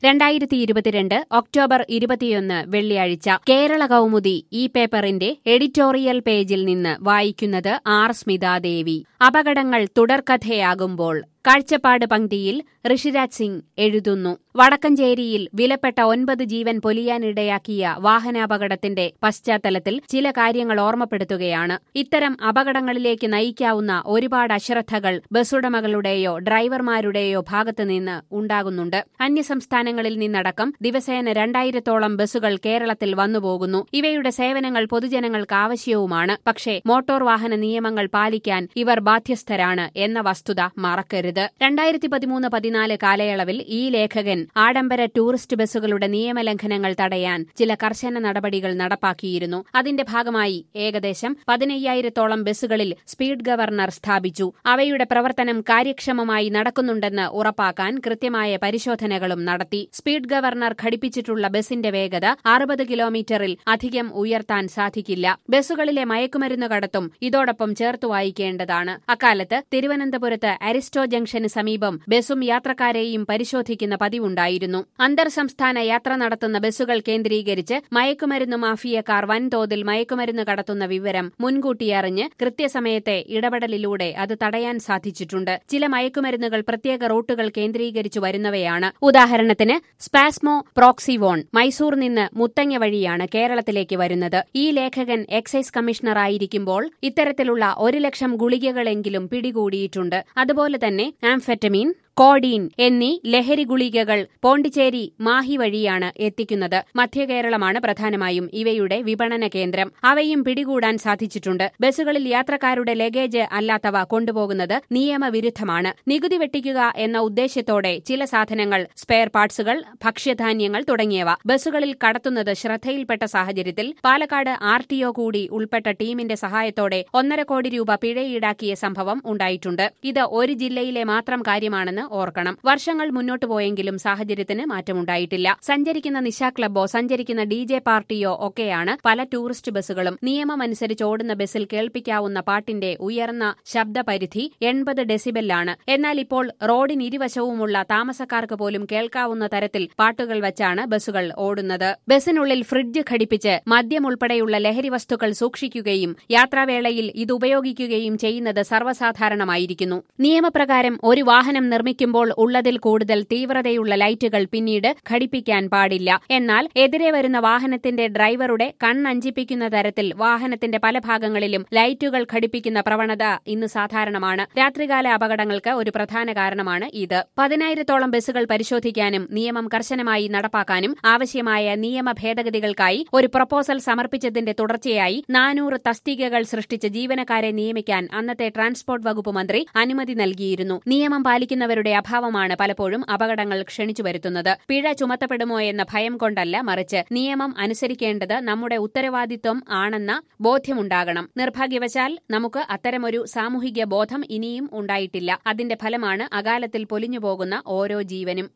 രണ്ടായിരത്തി ഇരുപത്തിരണ്ട് ഒക്ടോബർ ഇരുപത്തിയൊന്ന് വെള്ളിയാഴ്ച കേരള കൗമുദി ഈ പേപ്പറിന്റെ എഡിറ്റോറിയൽ പേജിൽ നിന്ന് വായിക്കുന്നത് ആർ സ്മിതാദേവി അപകടങ്ങൾ തുടർക്കഥയാകുമ്പോൾ കാഴ്ചപ്പാട് പങ്ക്തിയിൽ ഋഷിരാജ് സിംഗ് എഴുതുന്നു വടക്കഞ്ചേരിയിൽ വിലപ്പെട്ട ഒൻപത് ജീവൻ പൊലിയാനിടയാക്കിയ വാഹനാപകടത്തിന്റെ പശ്ചാത്തലത്തിൽ ചില കാര്യങ്ങൾ ഓർമ്മപ്പെടുത്തുകയാണ് ഇത്തരം അപകടങ്ങളിലേക്ക് നയിക്കാവുന്ന ഒരുപാട് അശ്രദ്ധകൾ ബസ്സുടമകളുടെയോ ഡ്രൈവർമാരുടെയോ ഭാഗത്തുനിന്ന് ഉണ്ടാകുന്നുണ്ട് അന്യസംസ്ഥാനങ്ങളിൽ നിന്നടക്കം ദിവസേന രണ്ടായിരത്തോളം ബസ്സുകൾ കേരളത്തിൽ വന്നുപോകുന്നു ഇവയുടെ സേവനങ്ങൾ പൊതുജനങ്ങൾക്ക് ആവശ്യവുമാണ് പക്ഷേ മോട്ടോർ വാഹന നിയമങ്ങൾ പാലിക്കാൻ ഇവർ ബാധ്യസ്ഥരാണ് എന്ന വസ്തുത മറക്കരുത് രണ്ടായിരത്തി പതിമൂന്ന് പതിനാല് കാലയളവിൽ ഈ ലേഖകൻ ആഡംബര ടൂറിസ്റ്റ് ബസ്സുകളുടെ നിയമലംഘനങ്ങൾ തടയാൻ ചില കർശന നടപടികൾ നടപ്പാക്കിയിരുന്നു അതിന്റെ ഭാഗമായി ഏകദേശം പതിനയ്യായിരത്തോളം ബസ്സുകളിൽ സ്പീഡ് ഗവർണർ സ്ഥാപിച്ചു അവയുടെ പ്രവർത്തനം കാര്യക്ഷമമായി നടക്കുന്നുണ്ടെന്ന് ഉറപ്പാക്കാൻ കൃത്യമായ പരിശോധനകളും നടത്തി സ്പീഡ് ഗവർണർ ഘടിപ്പിച്ചിട്ടുള്ള ബസിന്റെ വേഗത അറുപത് കിലോമീറ്ററിൽ അധികം ഉയർത്താൻ സാധിക്കില്ല ബസ്സുകളിലെ മയക്കുമരുന്ന് കടത്തും ഇതോടൊപ്പം ചേർത്ത് വായിക്കേണ്ടതാണ് അക്കാലത്ത് തിരുവനന്തപുരത്ത് അരിസ്റ്റോ ജംഗ്ഷന് സമീപം ബസും യാത്രക്കാരെയും പരിശോധിക്കുന്ന പതിവുണ്ടായിരുന്നു അന്തർ സംസ്ഥാന യാത്ര നടത്തുന്ന ബസ്സുകൾ കേന്ദ്രീകരിച്ച് മയക്കുമരുന്ന് മാഫിയക്കാർ വൻതോതിൽ മയക്കുമരുന്ന് കടത്തുന്ന വിവരം മുൻകൂട്ടി അറിഞ്ഞ് കൃത്യസമയത്തെ ഇടപെടലിലൂടെ അത് തടയാൻ സാധിച്ചിട്ടുണ്ട് ചില മയക്കുമരുന്നുകൾ പ്രത്യേക റൂട്ടുകൾ കേന്ദ്രീകരിച്ചു വരുന്നവയാണ് ഉദാഹരണത്തിന് സ്പാസ്മോ പ്രോക്സിവോൺ മൈസൂർ നിന്ന് മുത്തങ്ങ വഴിയാണ് കേരളത്തിലേക്ക് വരുന്നത് ഈ ലേഖകൻ എക്സൈസ് കമ്മീഷണറായിരിക്കുമ്പോൾ ഇത്തരത്തിലുള്ള ഒരു ലക്ഷം ഗുളികകളെങ്കിലും പിടികൂടിയിട്ടുണ്ട് അതുപോലെ തന്നെ ആംഫെറ്റമീൻ കോഡീൻ എന്നീ ലഹരി ഗുളികകൾ പോണ്ടിച്ചേരി മാഹി വഴിയാണ് എത്തിക്കുന്നത് മധ്യകേരളമാണ് പ്രധാനമായും ഇവയുടെ വിപണന കേന്ദ്രം അവയും പിടികൂടാൻ സാധിച്ചിട്ടുണ്ട് ബസ്സുകളിൽ യാത്രക്കാരുടെ ലഗേജ് അല്ലാത്തവ കൊണ്ടുപോകുന്നത് നിയമവിരുദ്ധമാണ് നികുതി വെട്ടിക്കുക എന്ന ഉദ്ദേശ്യത്തോടെ ചില സാധനങ്ങൾ സ്പെയർ പാർട്സുകൾ ഭക്ഷ്യധാന്യങ്ങൾ തുടങ്ങിയവ ബസ്സുകളിൽ കടത്തുന്നത് ശ്രദ്ധയിൽപ്പെട്ട സാഹചര്യത്തിൽ പാലക്കാട് ആർ ടി ഒ കൂടി ഉൾപ്പെട്ട ടീമിന്റെ സഹായത്തോടെ ഒന്നര കോടി രൂപ പിഴ ഈടാക്കിയ സംഭവം ഉണ്ടായിട്ടുണ്ട് ഇത് ഒരു ജില്ലയിലെ മാത്രം കാര്യമാണെന്ന് ഓർക്കണം വർഷങ്ങൾ മുന്നോട്ടു പോയെങ്കിലും സാഹചര്യത്തിന് മാറ്റമുണ്ടായിട്ടില്ല സഞ്ചരിക്കുന്ന നിശാ ക്ലബ്ബോ സഞ്ചരിക്കുന്ന ഡി ജെ പാർട്ടിയോ ഒക്കെയാണ് പല ടൂറിസ്റ്റ് ബസ്സുകളും നിയമമനുസരിച്ച് ഓടുന്ന ബസ്സിൽ കേൾപ്പിക്കാവുന്ന പാട്ടിന്റെ ഉയർന്ന ശബ്ദപരിധി എൺപത് ഡെസിബെല്ലാണ് എന്നാൽ ഇപ്പോൾ റോഡിനിരുവശവുമുള്ള താമസക്കാർക്ക് പോലും കേൾക്കാവുന്ന തരത്തിൽ പാട്ടുകൾ വച്ചാണ് ബസ്സുകൾ ഓടുന്നത് ബസ്സിനുള്ളിൽ ഫ്രിഡ്ജ് ഘടിപ്പിച്ച് മദ്യം ഉൾപ്പെടെയുള്ള ലഹരി വസ്തുക്കൾ സൂക്ഷിക്കുകയും യാത്രാവേളയിൽ ഇത് ഉപയോഗിക്കുകയും ചെയ്യുന്നത് സർവ്വസാധാരണമായിരിക്കുന്നു നിയമപ്രകാരം ഒരു വാഹനം നിർമ്മിക്കുമ്പോൾ ഉള്ളതിൽ കൂടുതൽ തീവ്രതയുള്ള ലൈറ്റുകൾ പിന്നീട് ഘടിപ്പിക്കാൻ പാടില്ല എന്നാൽ എതിരെ വരുന്ന വാഹനത്തിന്റെ ഡ്രൈവറുടെ കണ്ണഞ്ചിപ്പിക്കുന്ന തരത്തിൽ വാഹനത്തിന്റെ പല ഭാഗങ്ങളിലും ലൈറ്റുകൾ ഘടിപ്പിക്കുന്ന പ്രവണത ഇന്ന് സാധാരണമാണ് രാത്രികാല അപകടങ്ങൾക്ക് ഒരു പ്രധാന കാരണമാണ് ഇത് പതിനായിരത്തോളം ബസ്സുകൾ പരിശോധിക്കാനും നിയമം കർശനമായി നടപ്പാക്കാനും ആവശ്യമായ നിയമ ഭേദഗതികൾക്കായി ഒരു പ്രപ്പോസൽ സമർപ്പിച്ചതിന്റെ തുടർച്ചയായി നാനൂറ് തസ്തികകൾ സൃഷ്ടിച്ച് ജീവനക്കാരെ നിയമിക്കാൻ അന്നത്തെ ട്രാൻസ്പോർട്ട് വകുപ്പ് മന്ത്രി അനുമതി നൽകിയിരുന്നു നിയമം പാലിക്കുന്നവരുടെ അഭാവമാണ് പലപ്പോഴും അപകടങ്ങൾ ക്ഷണിച്ചു വരുത്തുന്നത് പിഴ ചുമത്തപ്പെടുമോ എന്ന ഭയം കൊണ്ടല്ല മറിച്ച് നിയമം അനുസരിക്കേണ്ടത് നമ്മുടെ ഉത്തരവാദിത്വം ആണെന്ന ബോധ്യമുണ്ടാകണം നിർഭാഗ്യവശാൽ നമുക്ക് അത്തരമൊരു സാമൂഹിക ബോധം ഇനിയും ഉണ്ടായിട്ടില്ല അതിന്റെ ഫലമാണ് അകാലത്തിൽ പൊലിഞ്ഞുപോകുന്ന ഓരോ ജീവനും